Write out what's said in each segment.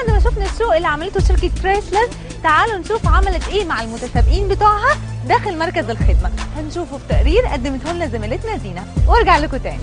بعد ما شفنا الشو اللي عملته شركه كريسلر تعالوا نشوف عملت ايه مع المتسابقين بتوعها داخل مركز الخدمه هنشوفه في تقرير قدمته لنا زميلتنا زينه وارجع لكم تاني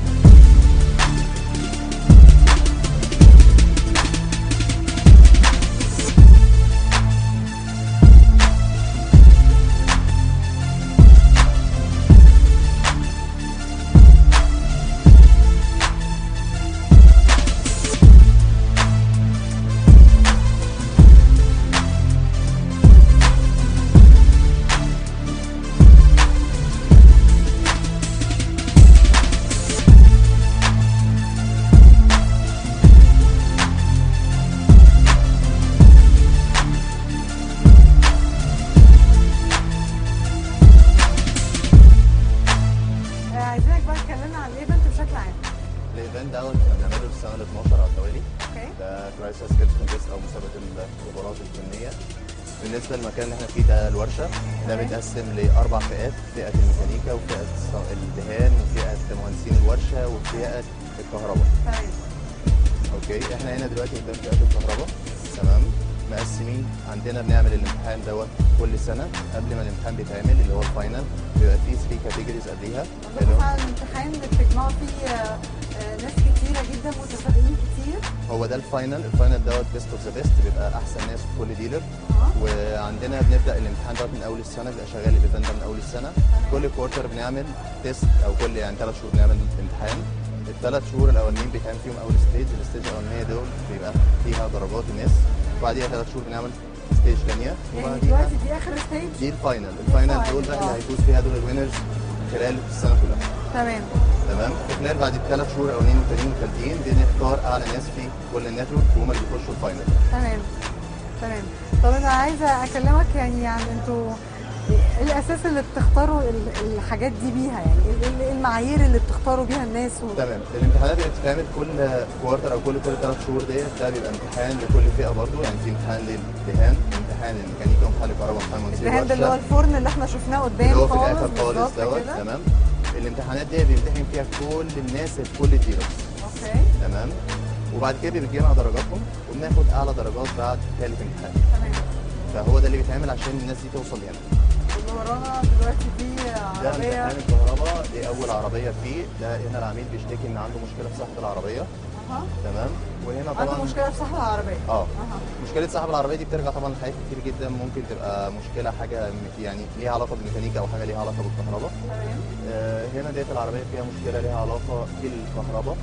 آه، عايزينك بقى تكلمنا عن الايفنت بشكل عام الايفنت دوت احنا بنعمله السنه ال 12 على التوالي اوكي ده كرايسس سكيلز كونتيست او مسابقه الخبرات الفنيه بالنسبه للمكان اللي احنا فيه ده الورشه ده أوكي. متقسم لاربع فئات فئه الميكانيكا وفئه الص- الدهان وفئه مهندسين الورشه وفئه الكهرباء تمام اوكي احنا هنا دلوقتي قدام فئه الكهرباء تمام مقسمين عندنا بنعمل الامتحان دوت كل سنه قبل ما الامتحان بيتعمل اللي هو الفاينل بيبقى فيه 3 كاتيجوريز قبليها اللي عندكم هو فعلا امتحان بتجمعوا فيه آه، آه، ناس كتيره جدا متسابقين كتير هو ده الفاينل الفاينل دوت بيست اوف ذا بيست بيبقى احسن ناس في كل ديلر اه وعندنا بنبدا الامتحان دوت من اول السنه بيبقى شغال الايفنت ده من اول السنه كل كوارتر بنعمل تيست او كل يعني ثلاث شهور بنعمل امتحان الثلاث شهور الاولانيين بيتعمل فيهم اول ستيج الستيج الاولانيه دول بيبقى فيها درجات الناس وبعديها ثلاث شهور بنعمل ستيج ثانيه يعني وبعديها دلوقتي دي اخر ستيج دي الفاينل الفاينل دول بقى اللي هيفوز فيها دول الوينرز خلال السنه كلها تمام تمام في خلال بعد الثلاث شهور الاولانيين والتانيين والتالتين بنختار اعلى ناس في كل النتورك وهم اللي بيخشوا الفاينل تمام تمام طب انا عايزه اكلمك يعني عن انتوا ايه الاساس اللي بتختاروا ال- الحاجات دي بيها يعني ايه ايه المعايير اللي بتختاروا بيها الناس و... تمام الامتحانات اللي بتتعمل كل كوارتر او كل كل ثلاث شهور ديت ده بيبقى امتحان لكل فئه برضه يعني في امتحان للدهان امتحان للميكانيكا وامتحان للكهرباء وامتحان مهندسين الدهان ده اللي هو الورشة، الفرن اللي احنا شفناه قدام اللي هو في خالص الاخر خالص بالظبط دوت كده. تمام الامتحانات دي بيمتحن فيها كل الناس في كل الديلرز اوكي تمام وبعد كده بيجمع درجاتهم وبناخد اعلى درجات بعد ثالث امتحان تمام فهو ده اللي بيتعمل عشان الناس دي توصل هنا اللي ورانا دلوقتي دي ده عربيه امتحان الكهرباء دي اول عربيه فيه ده هنا العميل بيشتكي ان عنده مشكله في صحه العربيه اها تمام وهنا طبعا عنده مشكله في صحن العربيه اه اها مشكله صاحب العربيه دي بترجع طبعا لحاجات كتير جدا ممكن تبقى مشكله حاجه م- يعني ليها علاقه بالميكانيكا او حاجه ليها علاقه بالكهرباء تمام آه هنا ديت العربيه فيها مشكله ليها علاقه بالكهرباء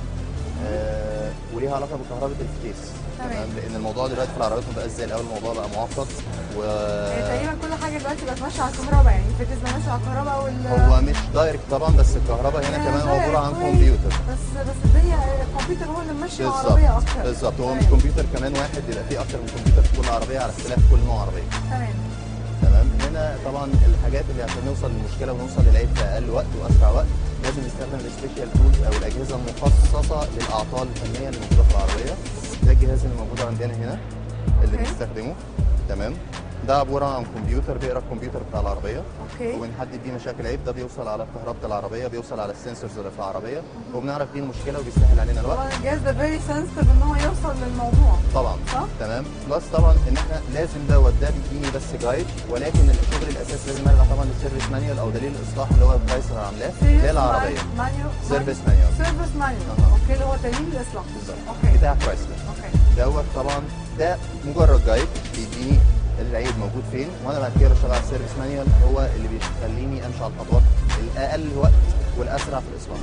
آه وليها علاقه بكهرباء الفتيس تمام. لان الموضوع دلوقتي في العربيات ما بقاش زي الاول الموضوع بقى معقد و يعني تقريبا كل حاجه دلوقتي بقت ماشيه على الكهرباء يعني الفتيس ده ماشي على الكهرباء وال هو مش دايركت طبعا بس الكهرباء هنا يعني كمان شوية عباره عن كويس، كمبيوتر بس بس الدنيا الكمبيوتر هو اللي ماشي على العربيه بالظبط اكتر بالظبط هو مش تمام. كمبيوتر كمان واحد بيبقى فيه اكتر من كمبيوتر في كل عربيه على اختلاف كل نوع عربيه تمام تمام هنا طبعا الحاجات اللي عشان نوصل للمشكله ونوصل للعيب في اقل وقت واسرع وقت لازم نستخدم السبيشال تولز او الاجهزه المخصصه للاعطال الفنيه اللي موجوده في العربيه ده الجهاز اللي موجود عندنا هنا اللي أوكي. بنستخدمه تمام ده عباره عن كمبيوتر بيقرا الكمبيوتر بتاع العربيه اوكي وبنحدد بيه مشاكل عيب ده بيوصل على كهرباء العربيه بيوصل على السنسورز اللي في العربيه وبنعرف بيه المشكله وبيسهل علينا الوقت طبعا الجهاز ده فيري سنسيتيف ان هو يوصل للموضوع طبعا صح؟ تمام بلس طبعا ان احنا لازم دوت ده بيديني بس جايد ولكن الشغل الاساسي لازم ارجع طبعا للسيرفيس مانيوال او دليل الاصلاح اللي هو برايسر عاملاه للعربيه سيرفيس مانيوال سيرفيس مانيوال أها. اوكي اللي هو دليل الاصلاح بالظبط اوكي بتاع برايسلر اوكي دوت طبعا ده مجرد جايد بيديني العيب موجود فين وانا بعد كده بشتغل على السيرفيس مانيوال هو اللي بيخليني امشي على الخطوات الاقل وقت والاسرع في الاصلاح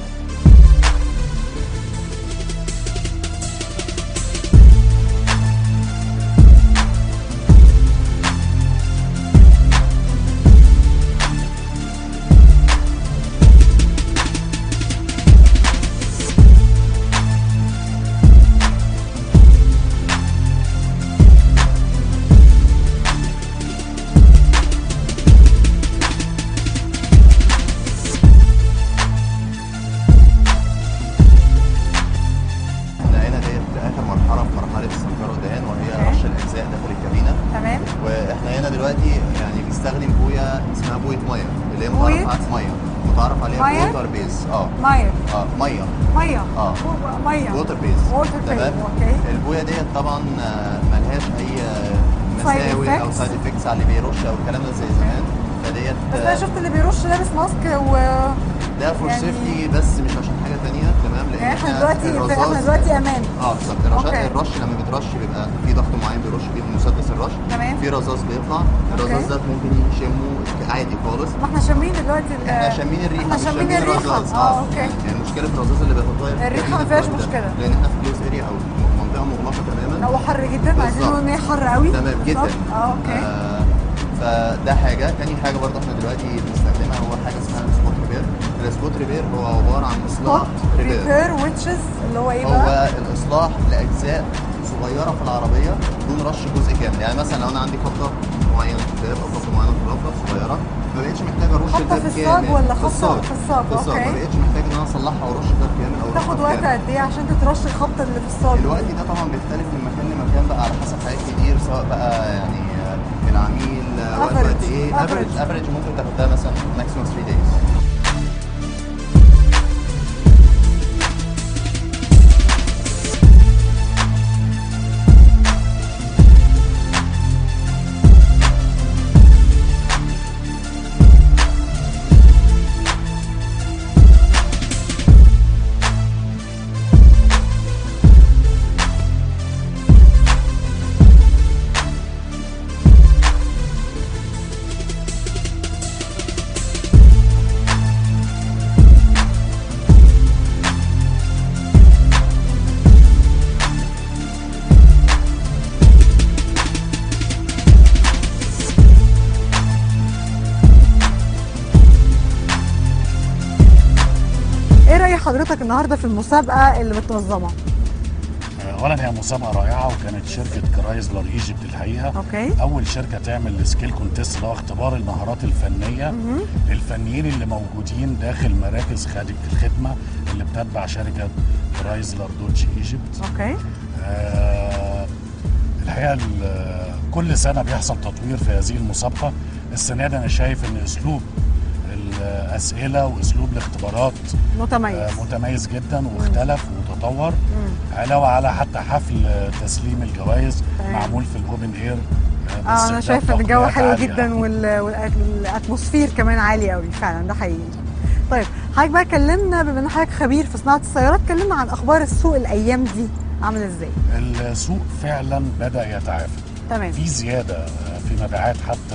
احنا هنا ديت اخر مرحله في مرحله السمكره والدهان وهي أوكي. رش الاجزاء داخل الكابينه تمام واحنا هنا دلوقتي يعني بنستخدم بويه اسمها بويه ميه اللي هي بوية؟ مرفعات ميه متعرف عليها مية؟ ووتر بيز اه ماير اه ميه ميه اه ميه ووتر بيز ووتر بيز تمام اوكي البويه ديت طبعا آه، ملهاش اي آه، مساوي او effects. سايد افكتس على اللي بيرش او الكلام ده زي زمان فديت بس انا آه، شفت اللي بيرش لابس ماسك و ده فور يعني- سيفتي بس مش عشان حاجه تانية تمام لان يعني احنا دلوقتي احنا الرصاص- دلوقتي امان اه بالظبط الرشاش أوكي. الرش لما بيترش بيبقى في ضغط معين بيرش بيه مسدس الرش تمام. في رصاص بيطلع الرصاص أوكي. ده ممكن يشمه عادي خالص ما احنا شامين دلوقتي ال- احنا شامين الريحه احنا مش شامين الريحه الرصاص اه اوكي يعني مشكله الرصاص اللي بيحطها في الريحة الكابين ما فيهاش الوقت ده. مشكلة. لان احنا في كلوز اريا او منطقه مغلقه تماما لا وحر جدا عايزين بالظبط. نقول ان هي حر قوي تمام جدا بالظبط. اه اوكي آه فده حاجه تاني حاجه برضه احنا دلوقتي بنستخدمها هو حاجه اسمها سبوت ريبير السبوت ريبير هو عباره عن اصلاح ريبير ريبير ويتشز اللي هو ايه هو بقى؟ الاصلاح لاجزاء صغيره في العربيه بدون رش جزء كامل يعني مثلا لو انا عندي خبطه معينه في الباب او خبطه معينه في الرفرف صغيره ما بقتش محتاج ارش خبطة الباب في الصاج كامل ولا في خبطة الصاج في الصاج، في الصاج أوكي. ما بقتش محتاج ان انا اصلحها وارش الباب كامل او تاخد أرشها وقت كامل. قد ايه عشان تترش الخبطه اللي في الصاج الوقت ده طبعا بيختلف من مكان لمكان بقى على حسب حاجات كتير سواء بقى يعني آه، العميل آه، وقته قد Average. ايه افريج Average. افريج ممكن تاخدها مثلا ماكسيموم 3 دايز ايه راي حضرتك النهارده في المسابقه اللي بتنظمها؟ اولا هي مسابقه رائعه وكانت شركه كرايزلر ايجيبت الحقيقه اوكي اول شركه تعمل سكيل كونتيست اللي هو اختبار المهارات الفنيه للفنيين اللي موجودين داخل مراكز خادم الخدمه اللي بتتبع شركه كرايزلر دوتش ايجيبت اوكي آه الحقيقه ال- كل سنه بيحصل تطوير في هذه المسابقه السنه دي انا شايف ان اسلوب الاسئله واسلوب الاختبارات متميز آه، متميز جدا واختلف وتطور علاوه على حتى حفل آه، تسليم الجوائز تمام. معمول في الاوبن اير اه انا شايفه ان الجو حلو جدا وال- والاتموسفير كمان عالي قوي فعلا ده حقيقي طيب حضرتك بقى كلمنا بما ان حضرتك خبير في صناعه السيارات كلمنا عن اخبار السوق الايام دي عامل ازاي السوق فعلا بدا يتعافى تمام في زياده آه، في مبيعات حتى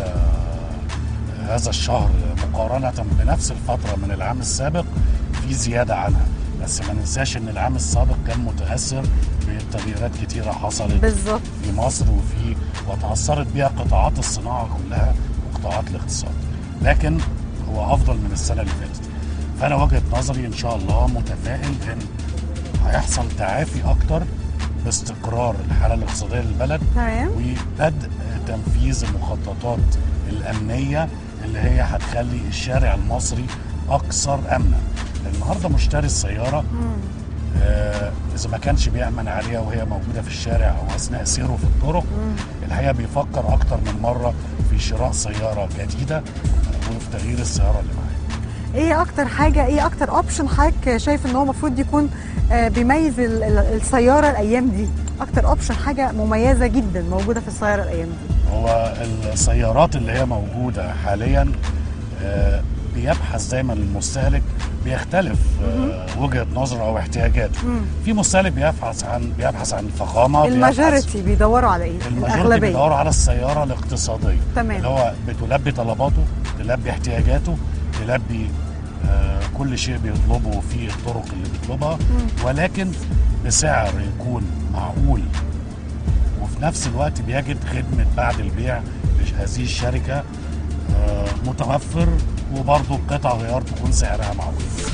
آه، هذا الشهر مقارنه بنفس الفتره من العام السابق في زياده عنها بس ما ننساش ان العام السابق كان متاثر بتغييرات كتيره حصلت بالظبط في مصر وفي وتأثرت بيها قطاعات الصناعة كلها وقطاعات الاقتصاد لكن هو أفضل من السنة اللي فاتت فأنا وجهة نظري إن شاء الله متفائل إن هيحصل تعافي أكتر باستقرار الحالة الاقتصادية للبلد تمام وبدء تنفيذ المخططات الأمنية اللي هي هتخلي الشارع المصري أكثر أمنا النهارده مشتري السيارة مم. آه، اذا ما كانش بيأمن عليها وهي موجوده في الشارع او اثناء سيره في الطرق مم. الحقيقه بيفكر اكتر من مره في شراء سياره جديده آه، وفي تغيير السياره اللي معاه ايه اكتر حاجه ايه اكتر اوبشن حضرتك شايف ان هو المفروض يكون آه، بيميز ال- ال- السياره الايام دي اكتر اوبشن حاجه مميزه جدا موجوده في السياره الايام دي هو السيارات اللي هي موجوده حاليا آه، بيبحث دايما المستهلك بيختلف آه، وجهه نظره او احتياجاته مم. في مستهلك بيبحث عن بيبحث عن الفخامه بيبحث- الماجوريتي بيدوروا على ايه الماجورتي الاغلبيه بيدوروا على السياره الاقتصاديه تمام. اللي هو بتلبي طلباته تلبي احتياجاته تلبي آه كل شيء بيطلبه في الطرق اللي بيطلبها ولكن بسعر يكون معقول وفي نفس الوقت بيجد خدمه بعد البيع لهذه الشركه آه متوفر وبرضه قطع غيار تكون سعرها معقول